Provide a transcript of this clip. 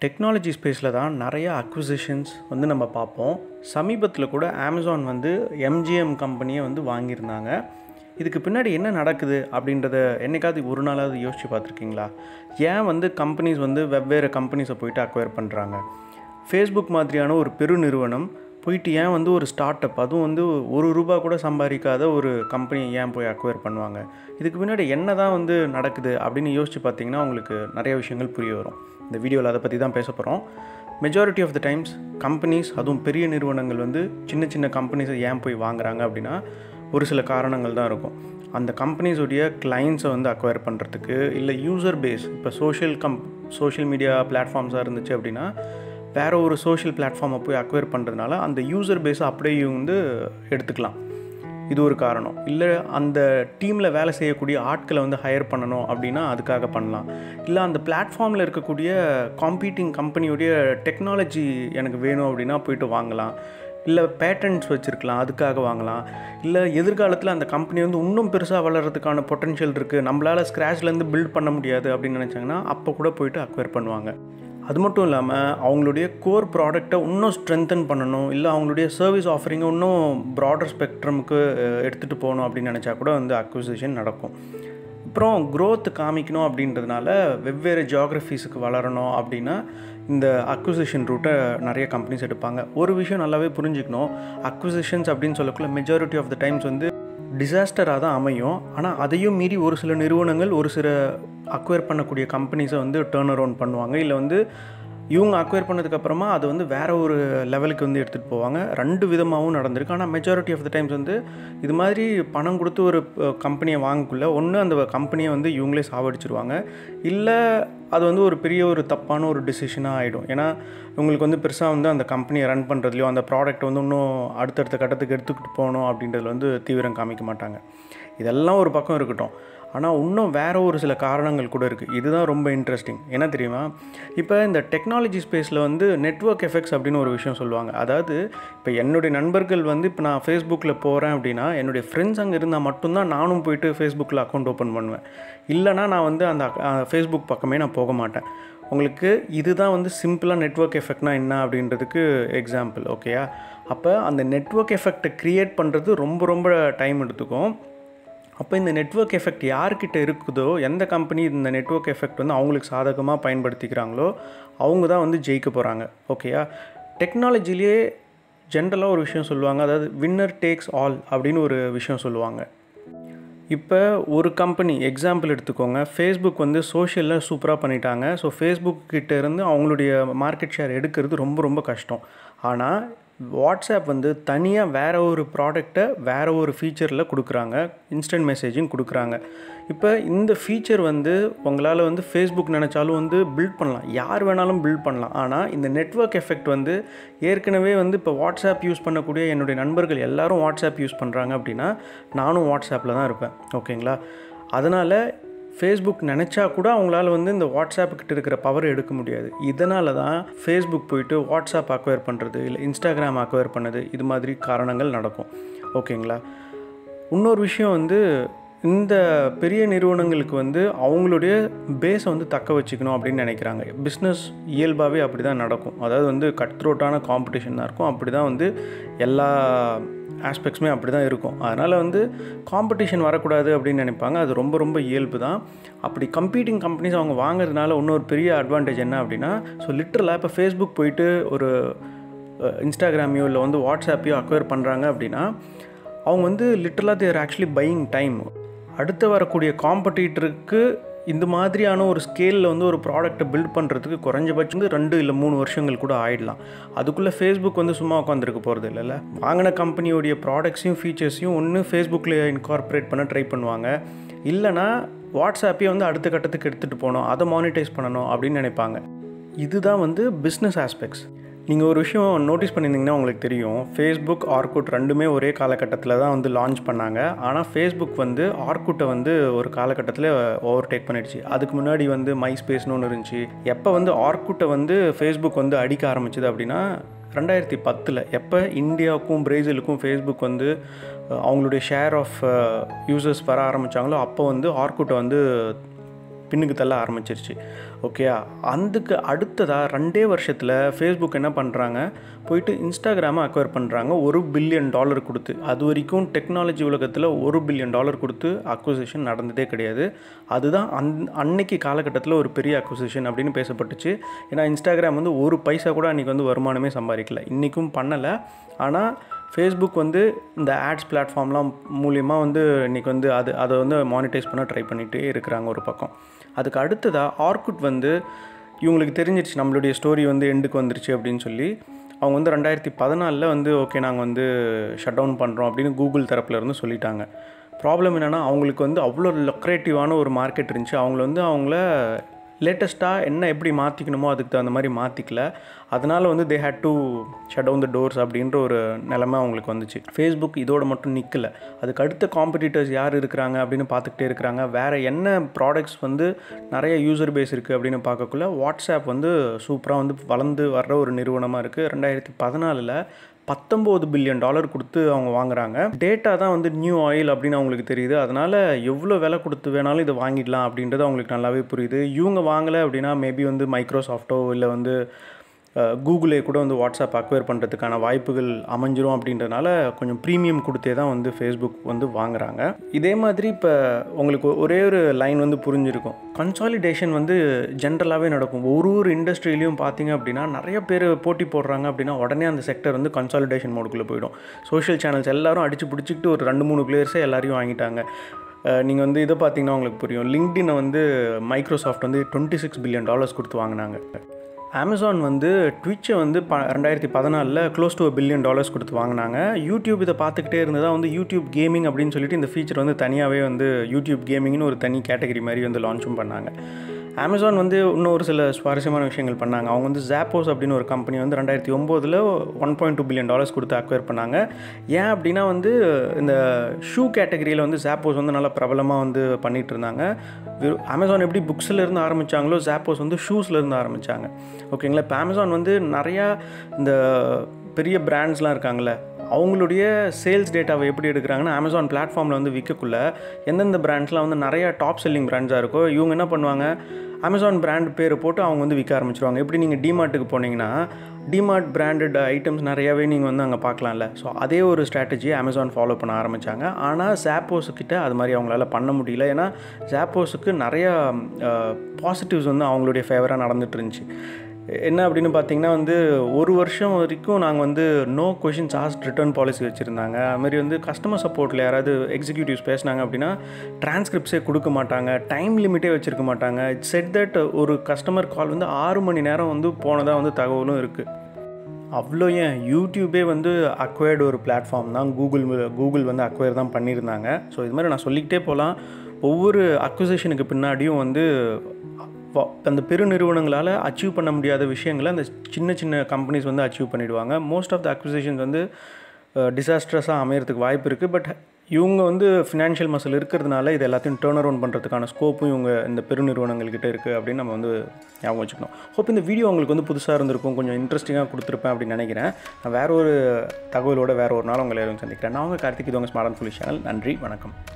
technology ஸ்பேஸில் தான் நிறைய அக்விசிஷன்ஸ் வந்து நம்ம பார்ப்போம் சமீபத்தில் கூட அமேசான் வந்து எம்ஜிஎம் கம்பெனியை வந்து வாங்கியிருந்தாங்க இதுக்கு பின்னாடி என்ன நடக்குது அப்படின்றத என்னைக்காவது ஒரு நாளாவது யோசித்து பார்த்துருக்கீங்களா ஏன் வந்து கம்பெனிஸ் வந்து வெவ்வேறு கம்பெனிஸை போயிட்டு அக்வயர் பண்ணுறாங்க ஃபேஸ்புக் மாதிரியான ஒரு பெரு நிறுவனம் போயிட்டு ஏன் வந்து ஒரு ஸ்டார்ட் அப் அதுவும் வந்து ஒரு ரூபா கூட சம்பாதிக்காத ஒரு கம்பெனியை ஏன் போய் அக்வயர் பண்ணுவாங்க இதுக்கு பின்னாடி என்ன தான் வந்து நடக்குது அப்படின்னு யோசித்து பார்த்தீங்கன்னா உங்களுக்கு நிறைய விஷயங்கள் புரிய வரும் இந்த வீடியோவில் அதை பற்றி தான் பேச போகிறோம் majority of the times companies அதுவும் பெரிய நிறுவனங்கள் வந்து சின்ன சின்ன கம்பெனிஸை ஏன் போய் வாங்குறாங்க அப்படின்னா ஒரு சில காரணங்கள் தான் இருக்கும் அந்த கம்பெனிஸுடைய கிளைண்ட்ஸை வந்து அக்வயர் பண்ணுறதுக்கு இல்லை யூசர் பேஸ் இப்போ சோஷியல் கம் சோஷியல் மீடியா பிளாட்ஃபார்ம்ஸாக இருந்துச்சு அப்படின்னா வேறு ஒரு சோஷியல் பிளாட்ஃபார்மை போய் அக்வயர் பண்ணுறதுனால அந்த யூசர் பேஸை அப்படியே வந்து எடுத்துக்கலாம் இது ஒரு காரணம் இல்லை அந்த டீமில் வேலை செய்யக்கூடிய ஆட்களை வந்து ஹையர் பண்ணணும் அப்படின்னா அதுக்காக பண்ணலாம் இல்லை அந்த பிளாட்ஃபார்மில் இருக்கக்கூடிய காம்பீட்டிங் கம்பெனியுடைய டெக்னாலஜி எனக்கு வேணும் அப்படின்னா போயிட்டு வாங்கலாம் இல்லை பேட்டன்ட்ஸ் வச்சுருக்கலாம் அதுக்காக வாங்கலாம் இல்லை எதிர்காலத்தில் அந்த கம்பெனி வந்து இன்னும் பெருசாக வளர்கிறதுக்கான பொட்டன்ஷியல் இருக்குது நம்மளால் ஸ்க்ராட்ச்லேருந்து பில்ட் பண்ண முடியாது அப்படின்னு நினச்சாங்கன்னா அப்போ கூட போயிட்டு அக்வயர் பண்ணுவாங்க அது மட்டும் இல்லாமல் அவங்களுடைய கோர் ப்ராடக்டை இன்னும் ஸ்ட்ரென்தன் பண்ணணும் இல்லை அவங்களுடைய சர்வீஸ் ஆஃபரிங்கை இன்னும் ப்ராடர் ஸ்பெக்ட்ரமுக்கு எடுத்துகிட்டு போகணும் அப்படின்னு நினச்சா கூட வந்து அக்விசிஷன் நடக்கும் அப்புறம் க்ரோத் காமிக்கணும் அப்படின்றதுனால வெவ்வேறு ஜியாகிரஃபீஸுக்கு வளரணும் அப்படின்னா இந்த அக்விசிஷன் ரூட்டை நிறைய கம்பெனிஸ் எடுப்பாங்க ஒரு விஷயம் நல்லாவே புரிஞ்சுக்கணும் அக்விசிஷன்ஸ் அப்படின்னு சொல்லக்குள்ள மெஜாரிட்டி ஆஃப் த டைம்ஸ் வந்து டிசாஸ்டராக தான் அமையும் ஆனால் அதையும் மீறி ஒரு சில நிறுவனங்கள் ஒரு சில அக்வயர் பண்ணக்கூடிய கம்பெனிஸை வந்து டேர்ன் அரவுண்ட் பண்ணுவாங்க இல்லை வந்து இவங்க அக்வயர் பண்ணதுக்கப்புறமா அதை வந்து வேறு ஒரு லெவலுக்கு வந்து எடுத்துகிட்டு போவாங்க ரெண்டு விதமாகவும் நடந்திருக்கு ஆனால் மெஜாரிட்டி ஆஃப் த டைம்ஸ் வந்து இது மாதிரி பணம் கொடுத்து ஒரு கம்பெனியை வாங்கக்குள்ள ஒன்று அந்த கம்பெனியை வந்து இவங்களே சாவடிச்சிருவாங்க இல்லை அது வந்து ஒரு பெரிய ஒரு தப்பான ஒரு டிசிஷனாக ஆகிடும் ஏன்னா உங்களுக்கு வந்து பெருசாக வந்து அந்த கம்பெனியை ரன் பண்ணுறதுலையோ அந்த ப்ராடக்ட் வந்து இன்னும் அடுத்தடுத்த கட்டத்துக்கு எடுத்துக்கிட்டு போகணும் அப்படின்றதுல வந்து தீவிரம் காமிக்க மாட்டாங்க இதெல்லாம் ஒரு பக்கம் இருக்கட்டும் ஆனால் இன்னும் வேறு ஒரு சில காரணங்கள் கூட இருக்குது இதுதான் ரொம்ப இன்ட்ரெஸ்டிங் என்ன தெரியுமா இப்போ இந்த டெக்னாலஜி ஸ்பேஸில் வந்து நெட்ஒர்க் எஃபெக்ட்ஸ் அப்படின்னு ஒரு விஷயம் சொல்லுவாங்க அதாவது இப்போ என்னுடைய நண்பர்கள் வந்து இப்போ நான் ஃபேஸ்புக்கில் போகிறேன் அப்படின்னா என்னுடைய ஃப்ரெண்ட்ஸ் அங்கே இருந்தால் மட்டும்தான் நானும் போயிட்டு ஃபேஸ்புக்கில் அக்கௌண்ட் ஓப்பன் பண்ணுவேன் இல்லைனா நான் வந்து அந்த ஃபேஸ்புக் பக்கமே நான் போக மாட்டேன் உங்களுக்கு இதுதான் வந்து சிம்பிளாக நெட்ஒர்க் எஃபெக்ட்னா என்ன அப்படின்றதுக்கு எக்ஸாம்பிள் ஓகேயா அப்போ அந்த நெட்ஒர்க் எஃபெக்டை க்ரியேட் பண்ணுறது ரொம்ப ரொம்ப டைம் எடுத்துக்கும் அப்போ இந்த நெட்ஒர்க் எஃபெக்ட் யார்கிட்ட இருக்குதோ எந்த கம்பெனி இந்த நெட்ஒர்க் எஃபெக்ட் வந்து அவங்களுக்கு சாதகமாக பயன்படுத்திக்கிறாங்களோ அவங்க தான் வந்து ஜெயிக்க போகிறாங்க ஓகேயா டெக்னாலஜிலேயே ஜென்ரலாக ஒரு விஷயம் சொல்லுவாங்க அதாவது வின்னர் டேக்ஸ் ஆல் அப்படின்னு ஒரு விஷயம் சொல்லுவாங்க இப்போ ஒரு கம்பெனி எக்ஸாம்பிள் எடுத்துக்கோங்க ஃபேஸ்புக் வந்து சோஷியலில் சூப்பராக பண்ணிட்டாங்க ஸோ ஃபேஸ்புக் கிட்ட இருந்து அவங்களுடைய மார்க்கெட் ஷேர் எடுக்கிறது ரொம்ப ரொம்ப கஷ்டம் ஆனால் வாட்ஸ்அப் வந்து தனியாக வேறு ஒரு ப்ராடக்டை வேறு ஒரு ஃபீச்சரில் கொடுக்குறாங்க இன்ஸ்டன்ட் மெசேஜிங் கொடுக்குறாங்க இப்போ இந்த ஃபீச்சர் வந்து உங்களால் வந்து ஃபேஸ்புக் நினச்சாலும் வந்து பில்ட் பண்ணலாம் யார் வேணாலும் பில்ட் பண்ணலாம் ஆனால் இந்த நெட்ஒர்க் எஃபெக்ட் வந்து ஏற்கனவே வந்து இப்போ வாட்ஸ்அப் யூஸ் பண்ணக்கூடிய என்னுடைய நண்பர்கள் எல்லோரும் வாட்ஸ்அப் யூஸ் பண்ணுறாங்க அப்படின்னா நானும் வாட்ஸ்அப்பில் தான் இருப்பேன் ஓகேங்களா அதனால் ஃபேஸ்புக் நினச்சா கூட அவங்களால வந்து இந்த வாட்ஸ்அப்புக்கிட்ட இருக்கிற பவர் எடுக்க முடியாது இதனால தான் ஃபேஸ்புக் போயிட்டு வாட்ஸ்அப் அக்வயர் பண்ணுறது இல்லை இன்ஸ்டாகிராம் அக்வயர் பண்ணது இது மாதிரி காரணங்கள் நடக்கும் ஓகேங்களா இன்னொரு விஷயம் வந்து இந்த பெரிய நிறுவனங்களுக்கு வந்து அவங்களுடைய பேஸை வந்து தக்க வச்சுக்கணும் அப்படின்னு நினைக்கிறாங்க பிஸ்னஸ் இயல்பாகவே அப்படி தான் நடக்கும் அதாவது வந்து கட் த்ரோட்டான காம்படிஷன் தான் இருக்கும் அப்படி தான் வந்து எல்லா ஆஸ்பெக்ட்ஸுமே அப்படி தான் இருக்கும் அதனால் வந்து காம்படிஷன் வரக்கூடாது அப்படின்னு நினைப்பாங்க அது ரொம்ப ரொம்ப இயல்பு தான் அப்படி கம்பீட்டிங் கம்பெனிஸ் அவங்க வாங்குறதுனால இன்னொரு பெரிய அட்வான்டேஜ் என்ன அப்படின்னா ஸோ லிட்டரலாக இப்போ ஃபேஸ்புக் போயிட்டு ஒரு இன்ஸ்டாகிராமையோ இல்லை வந்து வாட்ஸ்அப்பையோ அக்வயர் பண்ணுறாங்க அப்படின்னா அவங்க வந்து லிட்டரலாக தேர் ஆக்சுவலி பையிங் டைம் அடுத்து வரக்கூடிய காம்படிட்டருக்கு இந்த மாதிரியான ஒரு ஸ்கேலில் வந்து ஒரு ப்ராடக்ட்டை பில்ட் பண்ணுறதுக்கு குறைஞ்சபட்சம் வந்து ரெண்டு இல்லை மூணு வருஷங்கள் கூட ஆயிடலாம் அதுக்குள்ளே ஃபேஸ்புக் வந்து சும்மா உட்காந்துருக்க போகிறது இல்லைல்ல வாங்கின கம்பெனியோடைய ப்ராடக்ட்ஸையும் ஃபீச்சர்ஸையும் ஒன்று ஃபேஸ்புக்கில் இன்கார்பரேட் பண்ண ட்ரை பண்ணுவாங்க இல்லைனா வாட்ஸ்அப்பே வந்து அடுத்த கட்டத்துக்கு எடுத்துகிட்டு போகணும் அதை மானிட்டைஸ் பண்ணணும் அப்படின்னு நினைப்பாங்க இதுதான் வந்து பிஸ்னஸ் ஆஸ்பெக்ட்ஸ் நீங்கள் ஒரு விஷயம் நோட்டீஸ் பண்ணியிருந்தீங்கன்னா உங்களுக்கு தெரியும் ஃபேஸ்புக் ஆர்குட் ரெண்டுமே ஒரே காலகட்டத்தில் தான் வந்து லான்ச் பண்ணாங்க ஆனால் ஃபேஸ்புக் வந்து ஆர்குட்டை வந்து ஒரு காலகட்டத்தில் ஓவர் டேக் பண்ணிடுச்சு அதுக்கு முன்னாடி வந்து மை ஸ்பேஸ்னு ஒன்று இருந்துச்சு எப்போ வந்து ஆர்குட்டை வந்து ஃபேஸ்புக் வந்து அடிக்க ஆரம்பிச்சது அப்படின்னா ரெண்டாயிரத்தி பத்தில் எப்போ இந்தியாவுக்கும் பிரேசிலுக்கும் ஃபேஸ்புக் வந்து அவங்களுடைய ஷேர் ஆஃப் யூசர்ஸ் வர ஆரம்பித்தாங்களோ அப்போ வந்து ஆர்குட்டை வந்து பின்னுக்கு தள்ள ஆரம்பிச்சிருச்சு ஓகே அதுக்கு அடுத்ததாக ரெண்டே வருஷத்தில் ஃபேஸ்புக் என்ன பண்ணுறாங்க போயிட்டு இன்ஸ்டாகிராமை அக்வயர் பண்ணுறாங்க ஒரு பில்லியன் டாலர் கொடுத்து அது வரைக்கும் டெக்னாலஜி உலகத்தில் ஒரு பில்லியன் டாலர் கொடுத்து அக்விசிஷன் நடந்ததே கிடையாது அதுதான் அந் அன்னைக்கு காலகட்டத்தில் ஒரு பெரிய அக்விசிஷன் அப்படின்னு பேசப்பட்டுச்சு ஏன்னா இன்ஸ்டாகிராம் வந்து ஒரு பைசா கூட அன்றைக்கி வந்து வருமானமே சம்பாதிக்கல இன்றைக்கும் பண்ணலை ஆனால் ஃபேஸ்புக் வந்து இந்த ஆட்ஸ் பிளாட்ஃபார்ம்லாம் மூலியமாக வந்து இன்றைக்கி வந்து அது அதை வந்து மானிட்டைஸ் பண்ண ட்ரை பண்ணிகிட்டே இருக்கிறாங்க ஒரு பக்கம் அதுக்கு அடுத்ததாக ஆர்குட் வந்து இவங்களுக்கு தெரிஞ்சிருச்சு நம்மளுடைய ஸ்டோரி வந்து எண்டுக்கு வந்துருச்சு அப்படின்னு சொல்லி அவங்க வந்து ரெண்டாயிரத்தி பதினாலில் வந்து ஓகே நாங்கள் வந்து ஷட் டவுன் பண்ணுறோம் அப்படின்னு கூகுள் தரப்புல இருந்து சொல்லிட்டாங்க ப்ராப்ளம் என்னென்னா அவங்களுக்கு வந்து அவ்வளோ லொக்ரேட்டிவான ஒரு மார்க்கெட் இருந்துச்சு அவங்கள வந்து அவங்கள லேட்டஸ்ட்டாக என்ன எப்படி மாற்றிக்கணுமோ அதுக்கு தகுந்த மாதிரி மாற்றிக்கல அதனால் வந்து they had to shut down the doors அப்படின்ற ஒரு நிலமை அவங்களுக்கு வந்துச்சு ஃபேஸ்புக் இதோட மட்டும் நிற்கல அதுக்கு அடுத்த காம்படிட்டர்ஸ் யார் இருக்கிறாங்க அப்படின்னு பார்த்துக்கிட்டே இருக்கிறாங்க வேறு என்ன ப்ராடக்ட்ஸ் வந்து நிறைய யூசர் பேஸ் இருக்குது அப்படின்னு பார்க்கக்குள்ள வாட்ஸ்அப் வந்து சூப்பராக வந்து வளர்ந்து வர்ற ஒரு நிறுவனமாக இருக்குது ரெண்டாயிரத்தி பதினாலில் பத்தொம்போது பில்லியன் டாலர் கொடுத்து அவங்க வாங்குறாங்க டேட்டா தான் வந்து நியூ ஆயில் அப்படின்னு அவங்களுக்கு தெரியுது அதனால் எவ்வளோ விலை கொடுத்து வேணாலும் இதை வாங்கிடலாம் அப்படின்றது அவங்களுக்கு நல்லாவே புரியுது இவங்க வாங்கலை அப்படின்னா மேபி வந்து மைக்ரோசாஃப்ட்டோ இல்லை வந்து கூகுளே கூட வந்து வாட்ஸ்அப் அக்வயர் பண்ணுறதுக்கான வாய்ப்புகள் அமைஞ்சிரும் அப்படின்றதுனால கொஞ்சம் ப்ரீமியம் கொடுத்தே தான் வந்து ஃபேஸ்புக் வந்து வாங்குறாங்க இதே மாதிரி இப்போ உங்களுக்கு ஒரே ஒரு லைன் வந்து புரிஞ்சிருக்கும் கன்சாலிடேஷன் வந்து ஜென்ரலாகவே நடக்கும் ஒரு ஒரு இண்டஸ்ட்ரியிலையும் பார்த்தீங்க அப்படின்னா நிறைய பேர் போட்டி போடுறாங்க அப்படின்னா உடனே அந்த செக்டர் வந்து கன்சாலிடேஷன் மோடுக்குள்ளே போயிடும் சோஷியல் சேனல்ஸ் எல்லாரும் அடித்து பிடிச்சிக்கிட்டு ஒரு ரெண்டு மூணு பிளேயர்ஸே எல்லாரையும் வாங்கிட்டாங்க நீங்கள் வந்து இதை பார்த்தீங்கன்னா உங்களுக்கு புரியும் லிங்க்டினை வந்து மைக்ரோசாஃப்ட் வந்து டுவெண்ட்டி சிக்ஸ் பில்லியன் டாலர்ஸ் கொடுத்து வாங்கினாங்க அமேசான் வந்து ட்விட்சை வந்து ப ரெண்டாயிரத்தி பதினாலில் க்ளோஸ் டு பில்லியன் டாலர்ஸ் கொடுத்து வாங்கினாங்க யூடியூப் இதை பார்த்துக்கிட்டே இருந்ததாக வந்து யூடியூப் கேமிங் அப்படின்னு சொல்லிட்டு இந்த ஃபீச்சர் வந்து தனியாகவே வந்து யூடியூப் கேமிங்னு ஒரு தனி கேட்டகரி மாதிரி வந்து லான்ச்சும் பண்ணாங்க அமேசான் வந்து இன்னும் ஒரு சில சுவாரஸ்யமான விஷயங்கள் பண்ணாங்க அவங்க வந்து ஜாப்போஸ் அப்படின்னு ஒரு கம்பெனி வந்து ரெண்டாயிரத்தி ஒம்போதில் one point two billion dollars கொடுத்து அக்வயர் பண்ணாங்க ஏன் அப்படின்னா வந்து இந்த ஷூ கேட்டகரியில் வந்து ஜாப்போஸ் வந்து நல்லா பிரபலமாக வந்து பண்ணிகிட்டு இருந்தாங்க அமேசான் எப்படி புக்ஸில் இருந்து ஆரம்பித்தாங்களோ ஜாப்போஸ் வந்து ஷூஸில் இருந்து ஆரம்பித்தாங்க ஓகேங்களா இப்போ அமேசான் வந்து நிறையா இந்த பெரிய பிராண்ட்ஸ்லாம் இருக்காங்களே அவங்களுடைய சேல்ஸ் டேட்டாவை எப்படி எடுக்கிறாங்கன்னா அமேசான் பிளாட்ஃபார்மில் வந்து விற்கக்குள்ள எந்தெந்த பிராண்ட்ஸ்லாம் வந்து நிறையா டாப் செல்லிங் பிராண்ட்ஸாக இருக்கோ இவங்க என்ன பண்ணுவாங்க அமேசான் பிராண்ட் பேர் போட்டு அவங்க வந்து விற்க ஆரம்பிச்சிருவாங்க எப்படி நீங்கள் டிமார்ட்டுக்கு போனீங்கன்னா டிமார்ட் பிராண்டட் ஐட்டம்ஸ் நிறையாவே நீங்கள் வந்து அங்கே பார்க்கலாம்ல ஸோ அதே ஒரு ஸ்ட்ராட்டஜியை அமேசான் ஃபாலோ பண்ண ஆரம்பித்தாங்க ஆனால் ஜாப்போஸுக்கிட்ட அது மாதிரி அவங்களால பண்ண முடியல ஏன்னா ஜாப்போஸுக்கு நிறையா பாசிட்டிவ்ஸ் வந்து அவங்களுடைய ஃபேவராக நடந்துட்டு இருந்துச்சு என்ன அப்படின்னு பார்த்தீங்கன்னா வந்து ஒரு வருஷம் வரைக்கும் நாங்கள் வந்து no questions asked return policy வச்சுருந்தாங்க அதுமாதிரி வந்து கஸ்டமர் சப்போர்ட்டில் யாராவது எக்ஸிக்யூட்டிவ்ஸ் பேசினாங்க அப்படின்னா டிரான்ஸ்கிரிப்ட்ஸே கொடுக்க மாட்டாங்க டைம் லிமிட்டே வச்சுருக்க மாட்டாங்க இட்ஸ் செட் தட் ஒரு கஸ்டமர் கால் வந்து ஆறு மணி நேரம் வந்து போனதாக வந்து தகவலும் இருக்குது அவ்வளோ ஏன் யூடியூபே வந்து அக்வயர்டு ஒரு பிளாட்ஃபார்ம் தான் கூகுள் கூகுள் வந்து அக்வயர் தான் பண்ணியிருந்தாங்க ஸோ இது மாதிரி நான் சொல்லிக்கிட்டே போகலாம் ஒவ்வொரு அக்விசிஷனுக்கு பின்னாடியும் வந்து அந்த பெருநிறுவனங்களால் அச்சீவ் பண்ண முடியாத விஷயங்களை அந்த சின்ன சின்ன கம்பெனிஸ் வந்து அச்சீவ் பண்ணிவிடுவாங்க மோஸ்ட் ஆஃப் த அக்விசிஷன்ஸ் வந்து டிசாஸ்ட்ரஸாக அமையறதுக்கு வாய்ப்பு இருக்குது பட் இவங்க வந்து ஃபினான்ஷியல் மசில் இருக்கிறதுனால இது எல்லாத்தையும் டேர்ன் அரவுண்ட் பண்ணுறதுக்கான ஸ்கோப்பும் இவங்க இந்த பெருநிறுவனங்கள்கிட்ட இருக்குது அப்படின்னு நம்ம வந்து ஞாபகம் வச்சுக்கணும் ஹோப் இந்த வீடியோ உங்களுக்கு வந்து புதுசாக இருந்திருக்கும் கொஞ்சம் இன்ட்ரெஸ்டிங்காக கொடுத்துருப்பேன் அப்படின்னு நினைக்கிறேன் நான் வேற ஒரு தகவலோட வேற ஒரு நாள் உங்களை எதுவும் சந்திக்கிறேன் நான் உங்கள் கார்த்திக் இது உங்கள் ஸ்மார்ட் ஃபுல் சேனல் நன்றி வணக்கம்